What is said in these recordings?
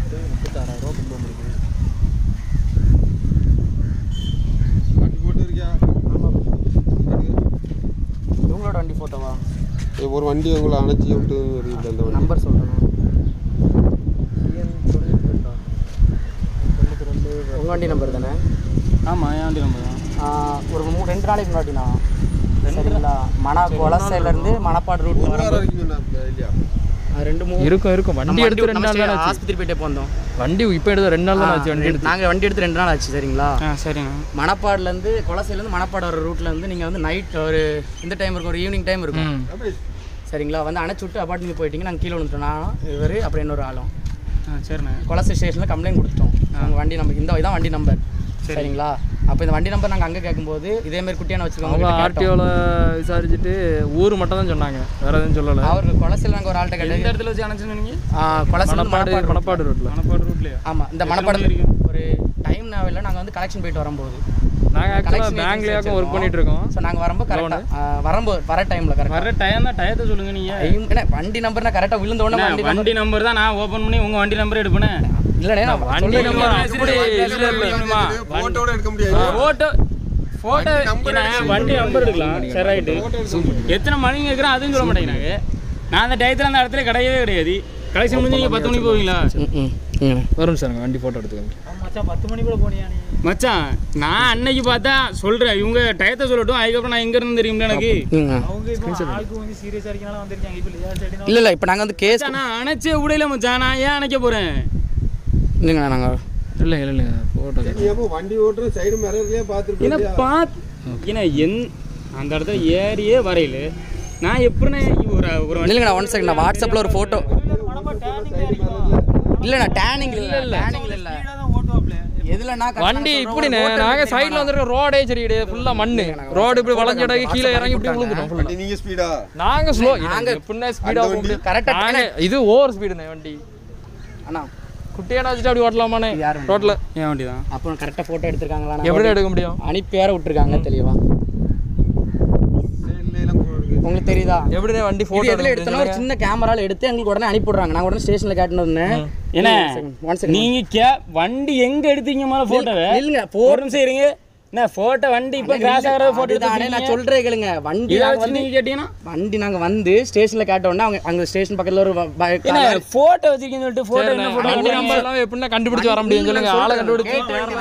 போட்டு முப்பத்தாறாயிரம் ரூபா கொண்டு வந்திருக்கு வண்டி போட்டு இருக்கியா ஆமாம் காட்டுங்க. இவங்களோட வண்டி ஃபோட்டோவா ஏய், ஒரு வண்டி உங்களை அணைச்சி விட்டு இருக்குது அந்த வண்டி நம்பர் சொல்கிறேன் தொண்ணூற்றி ரெண்டா தொண்ணூற்றி ரெண்டு உங்கள் வண்டி நம்பர் தானே ஆமாம் என் வண்டி நம்பர் தான் ஆ, ஒரு மூ ரெண்டு நாளைக்கு முன்னாடிண்ணா சரிங்களா மணா கொலசைலேருந்து மணப்பாடு ரூட் ஒரு வர வாரம் வரைக்கும் சொன்னாப்ல, இல்லையா ரெண்டு மூணு இருக்கும் இருக்கும் வண்டி எடுத்து ரெண்டு நாள் தானே ஆச்சு ஆஸ்பத்திரி போயிட்டே போந்தோம் வண்டி இப்போ எடுத்து ரெண்டு நாள் தான் ஆச்சு வண்டி எடுத்து நாங்கள் வண்டி எடுத்து ரெண்டு நாள் ஆச்சு சரிங்களா ஆ சரிண்ணா மணப்பாடுலேருந்து கொலசைலேருந்து மணப்பாடு வர ரூட்ல இருந்து நீங்கள் வந்து நைட் ஒரு இந்த டைம் இருக்கும் ஒரு ஈவினிங் டைம் இருக்கும் ம் அப்படியே சரிங்களா வந்து அணைச்சு விட்டு அப்பார்ட்மெண்ட் போயிட்டீங்க நாங்கள் கீழே விழுந்துட்டோம் நான் இவர் அப்புறம் இன்னொரு ஆளும் ஆ சரிண்ணா கொலசை ஸ்டேஷனில் கம்ப்ளைண்ட் கொடுத்துட்டோம் நாங்கள் வண்டி நம்பர் இந்த இதான் வண்டி நம்பர் சரிங்களா அப்போ இந்த வண்டி நம்பர் நாங்கள் அங்கே கேட்கும்போது இதே மாதிரி குட்டியான அவங்க வச்சுக்கோங்க ஆர்டிஓவில் விசாரிச்சுட்டு ஊர் மட்டும் தான் சொன்னாங்க வேற எதுவும் சொல்லலை அவர் கொலசையில் நாங்கள் ஒரு ஆள்கிட்ட எந்த கேட்டு இடத்துல வச்சு அணைச்சுன்னு நீங்கள் கொலசை மணப்பாடு மணப்பாடு ரோட்டில் மணப்பாடு ரூட்லையா ஆமாம் இந்த மணப்பாடு மணி வரைக்கும்? ஒரு டைம் நாவில் நாங்கள் வந்து கலெக்ஷன் போயிட்டு வரும்போது நாங்கள் ஆக்சுவலாக பேங்க்லேயாக்கும் ஒர்க் பண்ணிட்டு இருக்கோம் ஸோ நாங்கள் வரும்போது கரெக்டாக வரும்போது வர டைமில் கரெக்டாக வர்ற டைம் தான் டயத்தை சொல்லுங்க நீங்கள் டைம் என்ன வண்டி நம்பர்னா கரெக்டாக விழுந்த உடனே வண்டி வண்டி நம்பர் தான் நான் ஓப்பன் பண்ணி உங்கள் வண்டி நம்பர் எடுப்பேனே இல்லைண்ணே நான் வண்டி சொல்றேன் நம்பர் இல்லைண்ணே. அப்படி இல்லை இல்லை போட்டோட எடுக்க முடியாது ஃபோட்டோ ஃபோட்டோ வண்டி நம்பர் எடுக்கலாம் சரி ரைட்டு எத்தனை மணிக்கு இருக்கிறோம் அதுவும் சொல்ல மாட்டேங்கிறாங்க நான் அந்த டயத்தில் அந்த இடத்துல கிடையவே கிடையாது கடைசி முடிஞ்சு நீங்கள் பத்து மணிக்கு போவீங்களா ம், ம், ம். வரும் சார் வண்டி ஃபோட்டோ எடுத்துக்கோங்க மச்சான் பத்து மணி கூட போனியா மச்சான் நான் அன்னைக்கு பார்த்தா சொல்கிறேன் இவங்க டயத்தை சொல்லட்டும் அதுக்கப்புறம் நான் எங்கே இருந்து தெரியும்ல எனக்கு ம். அவங்க இப்போ ஆளுக்கு வந்து சீரியஸாக இருக்கனால வந்திருக்காங்க இப்போ லேட் சைடு இல்ல இல்ல இப்போ நாங்கள் வந்து கேஸ் நான் அணைச்சே விடையில மச்சான் நான் ஏன் அணைக்க போகிறேன் இல்லைங்கண்ணா நாங்கள் இல்லை இல்லை இல்லை ஃபோட்டோ நீ அப்போ வண்டி ஓட்டுற சைடு மிரர்லயே ஏன்னா பார்த்துருப்பேன் பாத் ஏன்னா என் அந்த இடத்துல ஏறியே வரையில நான் எப்படிண்ணே ஒரு ஒரு வண்டி- இல்லைங்கண்ணா ஒன் செகண்ட் நான் வாட்ஸ்அப்பில் ஒரு ஃபோட்டோ இல்லைண்ணா டேனிங் இல்லை இல்லை டேனிங் இல்லை எதுலண்ணா வண்டி இப்படிண்ணே நாங்கள் சைடில் வந்துருக்க ரோடே சரி கிடையாது ஃபுல்லாக மண்ணு ரோடு இப்படி வளைஞ்சடக்கு கீழே இறங்கி இப்படி விழுந்துட்டோம் ஃபுல்லாக வண்டி நீங்க ஸ்பீடா நாங்கள் ஸ்லோ நாங்க- நாங்கள் எப்படின்னா ஸ்பீடாக போக முடியும் கரெக்டாக நாங்கள் இது ஓவர் ஸ்பீடுண்ணே வண்டி அண்ணா குட்டியான வச்சுட்டு அப்படி ஓட்டலாமாண்ணே யார் வண்டி? ரோட்டில் என் வண்டி தான் அப்புறம் கரெக்டாக ஃபோட்டோ எடுத்திருக்காங்களா எப்படி எடுக்க முடியும் அனுப்பி வேற விட்டுருக்காங்க தெளிவா சைடுல எல்லாம் போடுறது உங்களுக்கு தெரியுதா எப்படிண்ணே வண்டி இது ஃபோட்டோ எதுல எடுத்தோம்னா ஒரு சின்ன கேமரால எடுத்து எங்களுக்கு உடனே அனுப்பி விடுறாங்க நான் உடனே ஸ்டேஷன்ல கேட்டுன்னு வந்தேன் என்ன ஒன் செகண்ட் நீங்க கே வண்டி எங்க எடுத்தீங்க மேல போட்டோவை இல்லைங்க ஒரு நிமிஷம் இருங்க என்ன போட்டோ வண்டி இப்போ கிராஸ் ஆகிற போட்டோ அதுதானே நான் சொல்றேன் கேளுங்க வண்டி இதை நாங்க வச்சு வந்து நீங்க கேட்டீங்கன்னா வண்டி நாங்க வந்து ஸ்டேஷன்ல கேட்ட உடனே அவங்க அங்க ஸ்டேஷன் பக்கத்துல ஒரு வ- ப- என்ன போட்டோ வச்சிருக்கீங்கன்னு சொல்லிட்டு போட்டோ என்ன வண்டி போட்டோ நம்பர் எல்லாம் எப்படின்னா கண்டுபிடிச்சு வர முடியும் சொல்லுங்க ஆளை கண்டுபிடிச்சு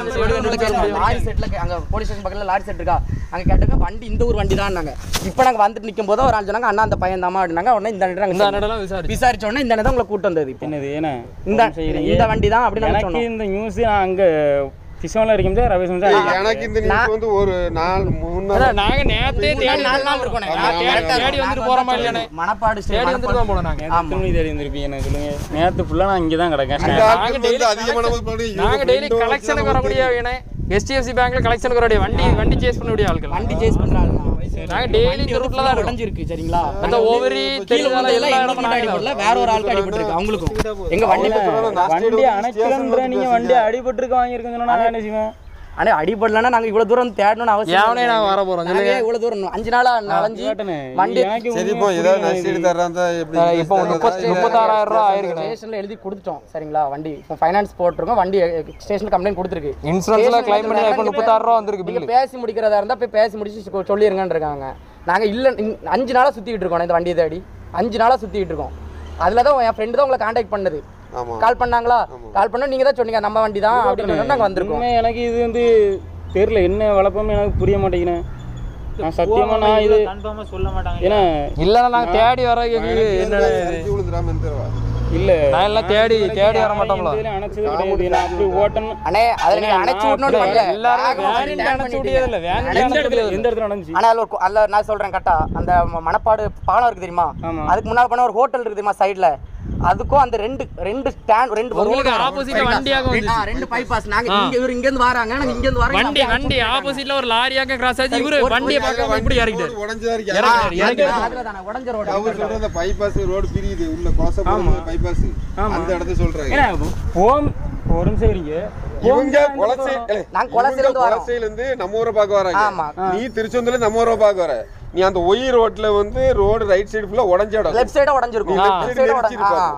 லாரி செட்ல அங்க போலீஸ் ஸ்டேஷன் பக்கத்துல லாரி செட் இருக்கா அங்க கேட்டுக்க வண்டி இந்த ஊர் வண்டி தான் இப்போ நாங்க வந்துட்டு நிக்கும் போது ஒரு ஆள் சொன்னாங்க அண்ணா அந்த பையன் தாமா அப்படின்னாங்க உடனே இந்த இந்த அண்ணன் அண்ணடெல்லாம் விசாரிச்சு விசாரிச்ச உடனே இந்த அண்ணன் தான் உங்களை கூட்டு வந்தது இப்போ என்னது என்ன இந்த இந்த வண்டி தான் அப்படின்னு நாங்க எனக்கு சொன்னோம் இந்த நியூஸ் நான் அங்க கிஷோன்ல இருக்கேன் சார் ரவி சார் ஏய், எனக்கு இந்த நியூஸ் வந்து ஒரு நாள் மூணு நாள் அதான் நாங்க நேத்தே தேடி நாலு நாள் இருக்கோம் ஆ, தேடி தேடி வந்துட்டு போறோமா இல்லையானே மணப்பாடு தேடி வந்துட்டு தான் போனோம் நாங்க எத்தனை மணி தேடி வந்திருப்பீங்க எனக்கு சொல்லுங்க நேத்து ஃபுல்லா நான் இங்கே தான் கிடக்கேன் இந்த நாங்க ஆட்கள் வந்து daily அதிகமான போது நாங்க டெய்லி கலெக்ஷனுக்கு வரக்கூடிய இவனே எஸ்டிஎஃப்சி பேங்க்ல கலெக்ஷனுக்கு வரக்கூடிய வண்டி வண்டி சேஸ் பண்ணக்கூடிய ஆட்கள் வண்டி சேஸ் பண்றாங்க நாங்க டெய்லி இந்த ரூட்ல தான் இருக்கோம் உடஞ்சிருக்கு சரிங்களா அந்த ஒவ்வொரு கீழே தெரியல விழுந்ததுல எல்லா எங்களுக்கு இடமும் மட்டும் அடிபடல வேற ஒரு ஆளுக்கு அடிபட்டிருக்கு அவங்களுக்கும் எங்க வண்டி வண்டி அணைக்கிறன்ற நீங்க வண்டி அடிபட்டிருக்க வாங்கியிருக்கேன்னு சொன்னா நான் என்ன செய்வேன் ஆனா அடிபடலன்னா நாங்க இவ்வளவு தூரம் தேடணும்னு அவசியம் யாவனே நாங்க வர போறோம் நாங்க ஏன் இவ்வளவு தூரம் அஞ்சு நாளா நலஞ்சு கேட்டனே வண்டி எனக்கு சரி இப்போ ஏதாவது நஷ்டீடு தர்றாந்தா எப்படி இப்போ முப்பத்தி முப்பத்தாறாயிரம் ரூபா ஆயிருக்குண்ணே ஸ்டேஷன்ல எழுதி கொடுத்துட்டோம் சரிங்களா வண்டி இப்போ ஃபைனான்ஸ் போட்டிருக்கோம் வண்டி ஸ்டேஷன்ல கம்ப்ளைண்ட் கொடுத்துருக்கு இன்சூரன்ஸ்ல கிளைம் பண்ணி இப்போ முப்பத்தாறு ரூபா வந்திருக்கு நீங்க பில்லு பேசி முடிக்கிறதா இருந்தா போய் பேசி முடிச்சு சொ- சொல்லிருங்கன்னு இருக்காங்க நாங்க இல்ல இன்- அஞ்சு நாளா சுத்திட்டு இருக்கோம் இந்த வண்டியை தேடி அஞ்சு நாளா சுத்திட்டு இருக்கோம் அதுல தான் என் ஃப்ரெண்டு தான் உங்களை காண்டாக்ட் பண்ணது ஆமா கால் பண்ணாங்களா கால் பண்ண நீங்க தான் சொன்னீங்க நம்ம வண்டி தான் அப்படின்னு சொன்னா நாங்க வந்திருக்கோம் உண்மை எனக்கு இது வந்து தெரியல என்ன வளர்ப்போம் எனக்கு புரிய மாட்டேங்குது நான் சத்தியமா நான் இது ஏன்னா இல்லைன்னா நாங்க தேடி வர என்ன அடிச்சு விழுந்துடாம இருந்துருவா இல்ல நான் எல்லாம் தேடி தேடி வர மாட்டோம்ல இதுல அணைச்சது கிடையாது நான் அப்படி ஓட்டணும் அண்ணே அதுல நீங்க அணைச்சு விடணும்னு பண்ணல எல்லாரும் வேனின் அணைச்சு விடியதில்ல வேனின் எந்த அணைச்சு இடத்துல விடியதில்ல எந்த இடத்துல நடந்துச்சு ஆனா அதுல ஒரு கு- அதுல நான் சொல்றேன் கரெக்டா அந்த ம- மணப்பாடு பாலம் இருக்கு தெரியுமா ஆமா. அதுக்கு முன்னாடி போனா ஒரு ஹோட்டல் இருக்கு தெரியுமா சைடுல அதுக்கும் அந்த ரெண்டு ரெண்டு ஸ்டாண்ட் ரெண்டு உங்களுக்கு road வரும். opposite ல வண்டியாக ரெண்டு- ஆ, ரெண்டு பைபாஸ் நாங்க இங்க இவரு இங்க இருந்து வராங்க நாங்க இங்க இருந்து வரோம் வண்டி வண்டி ஆப்போசிட்ல ஒரு லாரியாக்க கிராஸ் ஆச்சு இவரு வண்டியை பார்க்காம இப்படி இறக்கிட்டாரு உடஞ்சதா இருக்கு இறக்கிட்டாரு இறக்கிட்டாரு அதுல தானே உடஞ்ச ரோடு அவர் சொல்ற அந்த பைபாஸ் ரோடு பிரியுது உள்ள கோசம் பைபாஸ் அந்த இடத்த சொல்றாங்க ஏன்னா போம் ஒரு நிமிஷம் இருங்க இவங்க கொலசை நாங்க கொலசையில இருந்து வரோம். கொலசையில இருந்து நம்ம ஊரை பார்க்க வராங்க ஆமா. நீ திருச்செந்தூர்ல நம்ம ஊரை பார்க்க வர நீ அந்த ஒய் ரோட்ல வந்து ரோடு ரைட் சைடு ஃபுல்லா உடஞ்ச இடம் லெஃப்ட் சைடா உடஞ்சிருக்கும் நீ left லெஃப்ட் side சைடா நெரிச்சிருப்பா.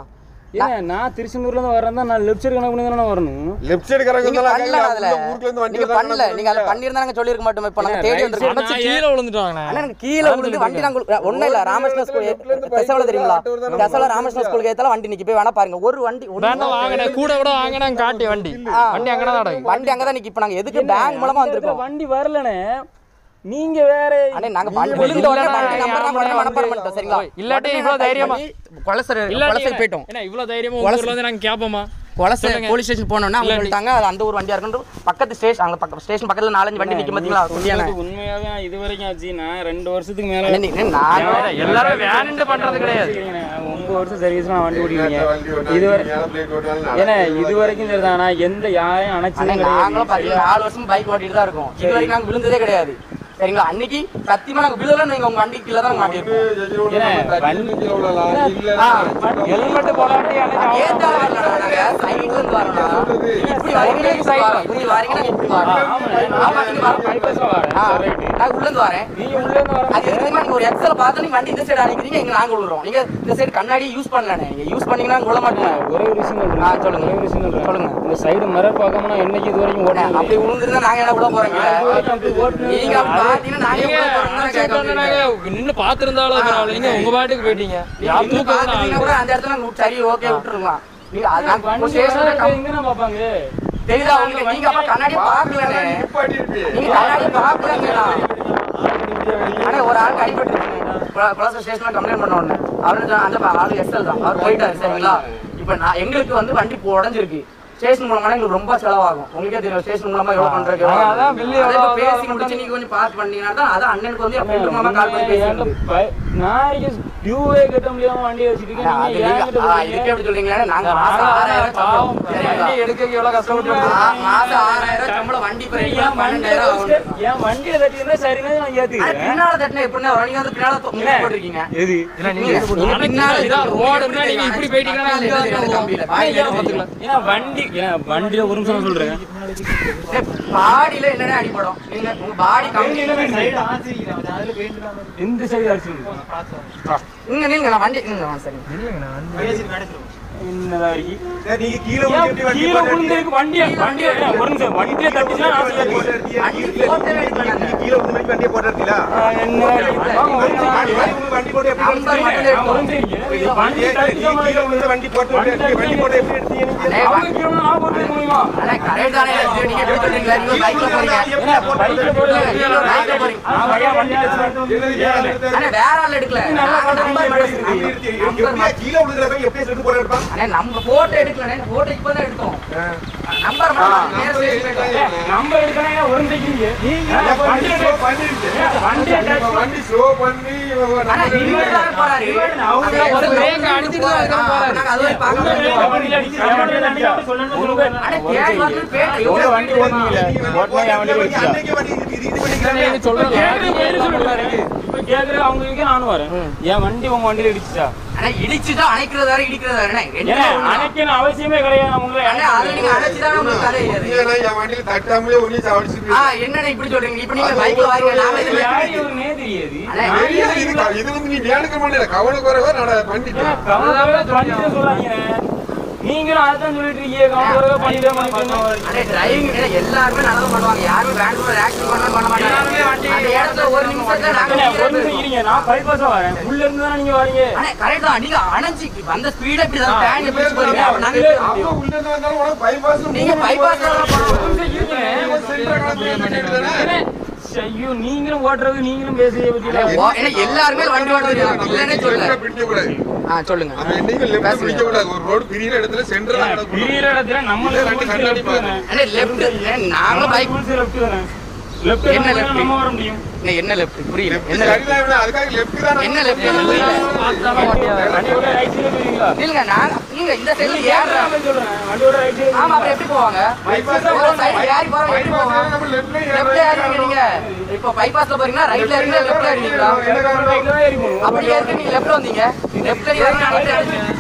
ஏன் நான் திருச்செந்தூர்ல இருந்து வரேன் தான் நான் லெஃப்ட் சைடு கணக்கு பண்ணி தானே வரணும் லெஃப்ட் சைடு கரங்க நீங்க பண்ணல அதுல ஊருக்குள்ள இருந்து வண்டி நீங்க பண்ணல நீங்க அதை பண்ணியிருந்தா நாங்க சொல்லியிருக்க மாட்டோம் இப்ப நாங்க தேடி வந்திருக்கோம் அடைச்சு கீழே விழுந்துட்டாங்கண்ணே அண்ணா எனக்கு கீழே விழுந்து வண்டி நாங்க ஒண்ணும் இல்ல ராமகிருஷ்ண ஸ்கூல் தெசவல தெரியுங்களா தெசவல ராமகிருஷ்ண ஸ்கூலுக்கு ஏத்தால வண்டி நிக்கி போய் வேணா பாருங்க ஒரு வண்டி ஒண்ணு- வேண்டாம் வாங்கினேன் கூட கூட வாங்கினேன் காட்டி வண்டி வண்டி அங்கதான் நடக்கும் வண்டி அங்கதான் நிக்கி இப்ப நாங்க எதுக்கு பேங்க் மூலமா வந்திருக்கோம் வண்டி வரலனே நீங்க வேற அண்ணே நாங்க வண்டி விழுந்த உடனே வண்டி நம்பர் நான் உடனே மனப்பாடம் பண்ணிட்டோம் சரிங்களா இல்லாட்டி இவ்வளவு தைரியமா கொலசர் இல்லாட்டி கொலசர் போயிட்டோம் என்ன இவ்வளவு தைரியமா உங்க ஊர்ல வந்து நாங்க கேப்போமா கொலசை போலீஸ் ஸ்டேஷன் போனோம்னா அவங்க சொல்லிட்டாங்க அது அந்த ஒரு வண்டியா இருக்குன்னு பக்கத்து ஸ்டேஷன் அங்க பக்கம் ஸ்டேஷன் பக்கத்துல நாலஞ்சு வண்டி நிக்கும் பாத்தீங்களா சொல்லியாங்க எனக்கு உண்மையாவே நான் இது வரைக்கும் ஆச்சு நான் ரெண்டு வருஷத்துக்கு மேல அண்ணே, நீ- நான் எல்லாரும் வேணுண்டு பண்றது கிடையாது நான் ஒன்பது வருஷம் சர்வீஸ் நான் வண்டி ஓடிக்கிறீங்க இதுவரை ஏன்னா இது வரைக்கும் சரிதானா எந்த யாரையும் அண்ணே, அணைச்சதும் கிடையாது நாங்களும் பாத்தீங்கன்னா நாலு வருஷம் பைக் ஓட்டிட்டு தான் இருக்கோம் இது வரைக்கும் நாங்க விழுந்ததே கிடையாது சரிங்களா அன்னைக்கு சத்தியமா நாங்க விழுதல நீங்க உங்க வண்டி கீழே தான் மாட்டிருக்கோம் ஹெல்மெட் போடாட்டி ஏத்தால வரலடா நாங்க சைடுல இருந்து வரோம்னா இப்படி வரீங்க இப்படி வரோம். இப்படி வரீங்க நாங்க இப்படி வரோம் ஆமா நீங்க வரோம் ஆ, நான் உள்ள இருந்து வரேன் நீங்க உள்ள இருந்து வர அது எதுக்குமா நீங்க ஒரு எக்ஸல பார்த்து நீங்க வண்டி இந்த சைடு அணைக்கிறீங்க இங்க நாங்க விழுறோம் நீங்க இந்த சைடு கண்ணாடி யூஸ் பண்ணலண்ணே நீங்க யூஸ் பண்ணீங்கன்னா விழ மாட்டேன் ஒரே ஒரு விஷயம் சொல்றேன் ஆ, சொல்லுங்க. ஒரே ஒரு விஷயம் சொல்றேன் சொல்லுங்க. இந்த சைடு மிரர் பார்க்காம நான் என்னைக்கு இது வரைக்கும் ஓட்டணும் அப்படி விழுந்துருந்தா நாங்க என்ன விட போறோம் நீங்க அப்படி பாத்தீங்கன்னா நாங்க நீங்க விழ போறோம்னு தான் கேட்க வந்தீங்க. நின்னு பாத்துருந்தாலும் பரவாயில்ல நீங்க உங்க பாட்டுக்கு போயிட்டீங்க யார் நீங்க தூக்கம் பாத்துட்டீங்கன்னா கூட அந்த இடத்துல நாங்க சரி ஓகே விட்டுருக்கலாம் நீங்க அது நாங்க ஸ்டேஷன்ல எங்க பாப்பாங்க தெரியுதா உங்களுக்கு நீங்க அப்ப கண்ணாடி பாக்கலண்ணே நீங்க கண்ணாடி பாக்கலங்கண்ணா ஆனா ஒரு ஆளுக்கு அடிபட்டு குலாச ஸ்டேஷன்ல கம்ப்ளைண்ட் பண்ண உடனே அவரு அந்த ஆளு எஸ்எல் தான் அவர் போயிட்டாரு சரிங்களா இப்ப நான் எங்களுக்கு வந்து வண்டி இப்போ உடஞ்சிருக்கு ஸ்டேஷன் மூலமா எங்களுக்கு ரொம்ப செலவாகும் உங்களுக்கே தெரியும் ஸ்டேஷன் மூலமா எவ்வளவு பண்றதுக்கு எவ்வளவு அதான் ஆகும். bill அதை இப்ப எவ்வளவு பேசி முடிச்சு நீங்க கொஞ்சம் பார்த்து பண்ணீங்கன்னா தான் அது அண்ணனுக்கு வந்து என் friend மூலமா கால் பண்ணி பேசி நான் டியூவே கட்ட முடியாம வண்டி வச்சிருக்கேன் நீங்க அது ஏன் நீங்க- கிட்ட ஆ, போறீங்க? இதுக்கு எப்படி சொல்றீங்களா நாங்க மாசம் ஆறாயிரம் பாவம் சம்பளம் சரிங்களா? வண்டி எடுக்க எவ்வளவு கஷ்டப்பட்டு மா- மாசம் ஆறாயிரம் சம்பளம் வண்டி என் பிறகு வண்டியை பன்னெண்டாயிரம் ஆகும் என் வண்டியை தட்டியிருந்தா சரின்னு நான் ஆனா ஏத்துக்கிறேன் பின்னால தட்டினா எப்படின்னா வரும்? நீங்க வந்து பின்னால தொ- முன்னாடி போட்டிருக்கீங்க. எது இல்ல, நீங்க நீங்க- நீங்க பின்னால இதான் இருக்கு. ரோடு இருந்தா நீங்க இப்படி போயிட்டீங்கன்னா கம்பியில இங்க தெரியாது, தான் கம்பியில. பாதியில ஏன் பாத்துக்கலாம். ஏன்னா வண்டி ஏன்னா வண்டியில ஒரு நிமிஷம் சொல்றேன் ஏய், பாடியில என்னடா அடிபடும் நீங்க உங்க பாடி கம்பியில எந்த சைடு அடிச்சிருக்கு இங்க நீங்க நான் வண்டி இங்க வாங்க, சரி என்னடா இருக்கு? ஏன் கீழே விழுந்திருக்கு வண்டியை வண்டியை ஏன் ஒரு நிமிஷம் வண்டியை தட்டிச்சுன்னா நான் ஏத்துக்கிறேன். வண்டி போட்டவே எடுக்கலாங்க. ஆ, என்னடா இருக்கு? வாங்க, ஒரு நிமிஷம் வாங்க. நம்பர் மட்டும் நான் எடுக்கணும். விழுந்திருக்கேன். வண்டி தட்டிச்சா மாதிரி வண்டி அண்ணே, அவங்க வண்டி- கீழே நான் போட்டு முடியுமா அண்ணே, correct தானே இது? நீங்க எப்படி சொல்றீங்களா? நீங்க bikeல போறீங்க. ஏன்னா பைக்ல போட்டு நீங்க bikeல போறீங்க. நான் வழியா வண்டி அடிச்சு அண்ணே, வேற ஆள் எடுக்கல நாங்க நம்பர் மட்டும் எடுக்கணும். நம்பர் மட்டும். அண்ணே, நம்ம photo எடுக்கலண்ணே. photo இப்பதான் எடுத்தோம். நம்பர் மட்டும் நேரா station போயிட்டோம். நம்பர் எடுக்கணும் ஒரு நிமிஷம் நீங்க வண்டி வண்டி அண்ணா, இவர் தானே போறாரு. அதான் ஒரு பிரேக் அடிச்சிட்டு தான் அதுக்கப்புறம் போறாரு. நாங்க அது வரைக்கும் பார்க்க முடியாது. அண்ணே, தேடி வந்து பேட்டை எவ்வளவு வண்டி ஓட்டுனீங்கல்ல ஓட்டுனா என் வண்டி வச்சுட்டா நீங்க சொல்றது இப்ப கேக்குற அவங்க இங்க நானும் வரேன் என் வண்டி உங்க வண்டியில இடிச்சுட்டா அண்ணே, இடிச்சுதான் அணைக்கிறது வேற, இடிக்கிறது வேற. அண்ணே, ரெண்டுமே ஏன்னா ஒண்ணுதான். அணைக்கணும் அவசியமே கிடையாது நான் உங்களை அண்ணே, அது நீங்க அணைச்சுதானே உங்களுக்கு கதை ஏறுது. தட்டாமலே ஒண்ணு சாவடிச்சு ஆ, என்னண்ணே இப்படி சொல்றீங்க இப்ப நீங்க பைக்ல வாங்க நாம இதுல யாரு இவருனே தெரியாது அண்ணே, இது வந்து நீ வேணுக்க மாட்டேன் கவன குறைவா நான் பண்ணிட்டேன் கவனமாவே பண்ணிட்டு சொல்லாதீங்க நீங்களும் அதான் சொல்லிட்டு இருக்கீங்க கவனமாக பண்ணிட்டே பண்ணிட்டு அண்ணே, driving ல எல்லாருமே நல்லது பண்ணுவாங்க யாருமே வேன் கூட ஆக்சிடென்ட் பண்ண பண்ண மாட்டாங்க அந்த இடத்துல ஒரு நிமிஷத்துல நாங்க அண்ணே, உயிரை ஒரு நிமிஷம் போயிருவோம். இருங்க நான் பைபாஸா வரேன் உள்ள இருந்து தானே நீங்க வரீங்க அண்ணே, correct தான். நீங்க அணைச்சு வந்த speed அப்படி தான் fan எப்படி போறீங்க? அப்ப நாங்க எப்படி அப்ப முடியும்? உள்ள இருந்து வந்தாலும் உனக்கு bypass நீங்க bypass ல தான் போகணும். ஒரு நிமிஷம் இருங்க. சென்டர் கணக்கு பண்ணிட்டு அண்ணே, ஐயோ நீங்களும் ஓட்டுறது நீங்களும் பேசுறத பத்தி அண்ணே, ஓ- ஏன்னா எல்லாருமே வண்டி ஓட்ட தெரியும் இல்லைன்னே சொல்லல பிடிக்க கூடாது ஆ சொல்லுங்க நம்ம என்னைக்குமே லெஃப்ட் பிடிக்க கூடாது ஒரு ரோடு பிரியிற இடத்துல சென்டர்ல நடக்கணும் பிரியிற இடத்துல நம்மளே ரெண்டு rules கண்ணாடி left தானே. அண்ணே லெஃப்ட் நாங்களும் பைக் rules left தானே. left என்ன தானே left? நம்ம வர முடியும் என்ன லெஃப்ட் புரியல லெஃப்ட் என்ன left? சரிதான் இவனே, அதுக்காக லெஃப்ட் தான் என்ன லெஃப்ட் புரியல வண்டியோட right side ல போயிருவீங்களா? இல்லங்க நான் நீங்க இந்த சைடுல ஏறுறேன் நான் சொல்றேன். வண்டியோட right side ல ஆமா அப்புறம் எப்படி போவாங்க ஒரு சைடு ஏறி போறோம் எப்படி போவாங்க நம்ம லெஃப்ட்ல லெஃப்ட்ல ஏறுறீங்க நீங்க இப்போ பைபாஸ்ல போறீங்கன்னா ரைட்ல ஏறீங்க லெஃப்ட்ல ஏறீங்களா right side ல ஏறி போகணும். அப்படி ஏறி நீங்க லெஃப்ட்ல வந்தீங்க லெஃப்ட்ல ஏறி ரைட்ல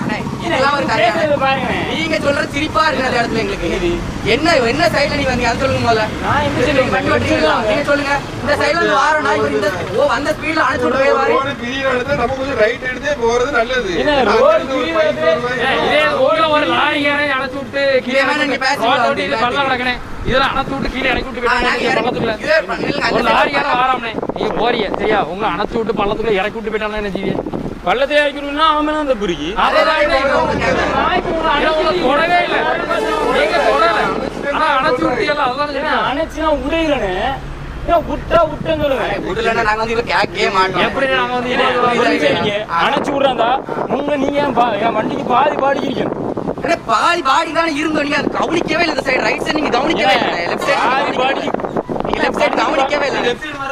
இதெல்லாம் ஒரு கதையான பேசுறது பாருங்க நீங்க சொல்றது சிரிப்பா இருக்கு அந்த இடத்துல எங்களுக்கு என்ன என்ன சைடுல நீங்க வந்தீங்க அது சொல்லுங்க முதல்ல நான் எந்த side நீங்க வண்டி ஓட்டுறீங்களா? நீங்க சொல்லுங்க இந்த சைடுல இருந்து வாரோம்னா இவர் இந்த ஓ வந்த ஸ்பீட்ல அணைச்சு விட்டு போயிருவாரு ரோடு பிரியிற இடத்துல நம்ம கொஞ்சம் ரைட் எடுத்தே போறது நல்லது என்ன, நான் ரோடு தெரிஞ்ச ஒரு பிரியிற பைக் வருவேன். ஏய், இதே ஊர்ல ஒரு லாரிக்காரன் அணைச்சு விட்டு கீழே இதே மாதிரி நீங்க பேசுங்க, ரோட்டை விட்டு இது அப்படி பள்ளம் கிடக்குனே இதெல்லாம் அணைச்சு விட்டு கீழே இறக்கி விட்டு ஆ, நாங்க போயிட்டாங்க இறக்கி- பள்ளத்துக்குள்ள இதே பண்ணி- இல்லைங்க, அந்த ஒரு side லாரிக்காரன் வாராம்னே நீங்க போறீங்க சரியா உங்களை அணைச்சு விட்டு பள்ளத்துக்குள்ள இறக்கி விட்டு போயிட்டாங்க என்ன செய்வீங்க பள்ளத்துல இறக்கிடுவோம்னா அவன் மேல அந்த புரிக்கி அதெல்லாம் இல்லை, இவங்க உங்களை உங்களை தொடவே இல்லை நீங்க தொடல ஆனா அணைச்சு விட்டீங்கல்ல அதான் சொன்னேன். அணைச்சுனா உடையிலனே ஏன் விட்டா விட்டேன்னு சொல்லுவேன் விடலைன்னா நாங்க வந்து இவ கேட்கவே மாட்டோம் எப்படி நாங்க வந்து என்ன, இது புரிஞ்சுக்கிறீங்க? அணைச்சு விடுறாந்தா உங்க நீங்க ஏன் பா- என் வண்டிக்கு பாதி பாடிக்கிறீங்க அண்ணே, பாதி பாடி தானே இருந்தோம் நீங்க அது கவனிக்கவே இல்லை இந்த சைடு ரைட் சைடு நீங்க கவனிக்கவே இல்லை லெஃப்ட் சைடு பாதி பாடி நீங்க லெஃப்ட் சைடு கவனிக்கவே இல்லை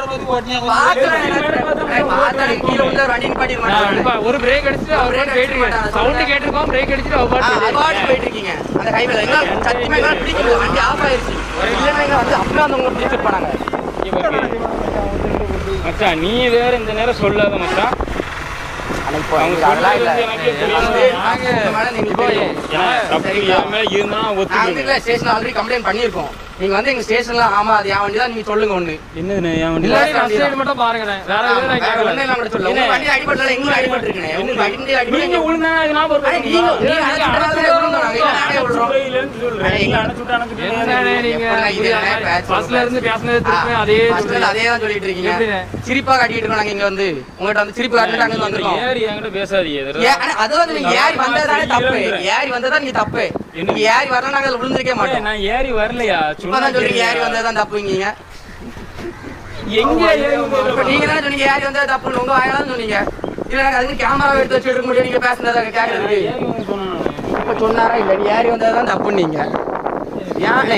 பார்த்தேன் கீழே உள்ள ஒரு வண்டி நிப்பாட்டி இருக்க நான் மாட்டாங்க. இப்ப ஒரு பிரேக் அடிச்சுட்டு அவர் பாட்டு போயிட்டு இருக்காரு சவுண்ட் கேட்டிருக்கோம் பிரேக் அடிச்சுட்டு அவர் ஆ, பாட்டு அது பாட்டுக்கு போயிட்டு இருக்கீங்க அந்த ஹைவேல எங்களால சத்தியமா எங்களால பிடிக்க முடியல வண்டி ஆஃப் ஆயிருச்சு இல்லைன்னா எங்க வந்து அப்படியே வந்து உங்களை பிடிச்சிட்டு போனாங்க மச்சான் நீ வேற இந்த நேரம் சொல்லாத மச்சான் ஆனா இப்போ அவங்க எங்களுக்கு அதெல்லாம் இல்ல சொல்றது எனக்கே தெரியும். வந்து நாங்க உங்க மேல நீங்க இப்போ தெரியும். ஏன்னா தப்பு சரிங்களா? என் மேல இருந்தா நான் நாங்க வந்து ஒத்துக்கிறேன் இல்ல ஸ்டேஷன் ஆல்ரெடி கம்ப்ளைண்ட் பண்ணிருக்கோம் நீங்க வந்து எங்க ஸ்டேஷன்ல ஆமா அது என் வண்டி தான் நீங்க சொல்லுங்க ஒண்ணு என்னதுண்ணே என் வண்டி முன்னாடி ஃபர்ஸ்ட் சைடு மட்டும் பாருங்கண்ணே வேற எதுவும் நான் வேற கேட்கல ஒண்ணும் இல்லாம கூட சொல்லல உங்க வண்டி அடிபட்டல எங்களுக்கு அடிபட்டு இருக்குனே உங்க வண்டி நீங்க அடிபட்டு விழுந்தா இது நான் அட, நீங்க நீங்க அடிச்சுட்டு விழுந்தோம் நாங்க இல்ல நானே விழுறோம் என்னண்ணே நீங்க எப்படிண்ணே இது என்ன பேச்சு? ஃபர்ஸ்ட்ல இருந்து பேசுனது திருப்பி அதே First ல அதே தான் சொல்லிட்டு இருக்கீங்க எப்படிண்ணே? சிரிப்பா காட்டிட்டு இருக்கோம் நாங்க இங்க வந்து உங்ககிட்ட வந்து சிரிப்பு காட்டிட்டு அங்க வந்திருக்கோம் ஏறி என்கிட்ட பேசாதீங்க ஏ- அட, அது வந்து நீங்க ஏறி வந்ததானே தப்பு ஏறி வந்ததா நீங்க தப்பு நீங்க ஏறி வரலாம் நாங்க அதுல விழுந்திருக்கே மாட்டோம் நான் ஏறி வரலையா இப்பதான் சொல்றீங்க ஏறி வந்ததுதான் தப்புங்கீங்க எங்க ஏறி இப்ப நீங்க தானே சொன்னீங்க ஏறி வந்தது தப்புன்னு உங்க வாயால சொன்னீங்க இல்ல நாங்க அதுக்கு கேமரா எடுத்து வச்சுட்டு இருக்க முடியும் நீங்க பேசுனதை கேக்குறதுக்கு ஏறி வந்து சொன்னேன் இப்ப சொன்னாரா இல்ல நீ ஏறி வந்ததுதான் தப்புன்னு நீங்க ஏன்